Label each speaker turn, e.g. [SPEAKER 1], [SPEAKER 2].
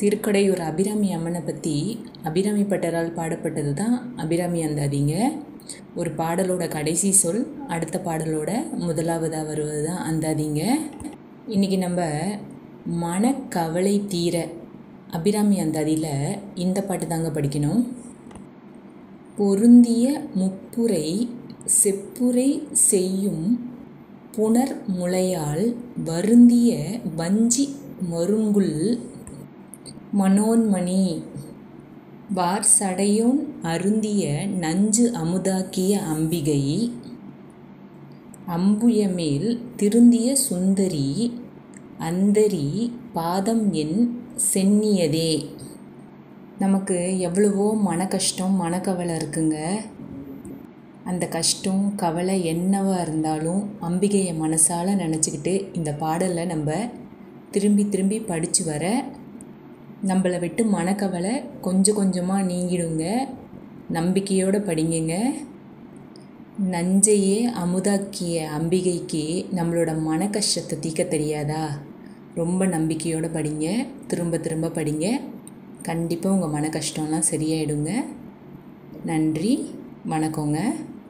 [SPEAKER 1] திருக்கடையூர் அபிராமி அம்மனை பற்றி அபிராமி பட்டரால் பாடப்பட்டது தான் அபிராமி அந்தாதிங்க ஒரு பாடலோட கடைசி சொல் அடுத்த பாடலோட முதலாவதாக வருவது தான் அந்தாதிங்க இன்றைக்கி நம்ம மனக்கவலை தீர அபிராமி அந்தாதியில் இந்த பாட்டு தாங்க படிக்கணும் பொருந்திய முப்புரை செப்புரை செய்யும் புனர் முளையால் வருந்திய வஞ்சி மருங்குல் மனோன்மணி வார் சடையோன் அருந்திய நஞ்சு அமுதாக்கிய அம்பிகை அம்புயமேல் திருந்திய சுந்தரி அந்தரி பாதம் என் சென்னியதே நமக்கு எவ்வளவோ மன கஷ்டம் மனக்கவலை இருக்குங்க அந்த கஷ்டம் கவலை என்னவா இருந்தாலும் அம்பிகையை மனசால் நினச்சிக்கிட்டு இந்த பாடலை நம்ம திரும்பி திரும்பி படித்து வர நம்மளை விட்டு மனக்கவலை கொஞ்சம் கொஞ்சமாக நீங்கிடுங்க நம்பிக்கையோடு படிங்கங்க நஞ்சையே அமுதாக்கிய அம்பிகைக்கு நம்மளோட மன கஷ்டத்தை தீர்க்க தெரியாதா ரொம்ப நம்பிக்கையோடு படிங்க திரும்ப திரும்ப படிங்க கண்டிப்பாக உங்கள் மன கஷ்டம்லாம் சரியாயிடுங்க நன்றி வணக்கங்க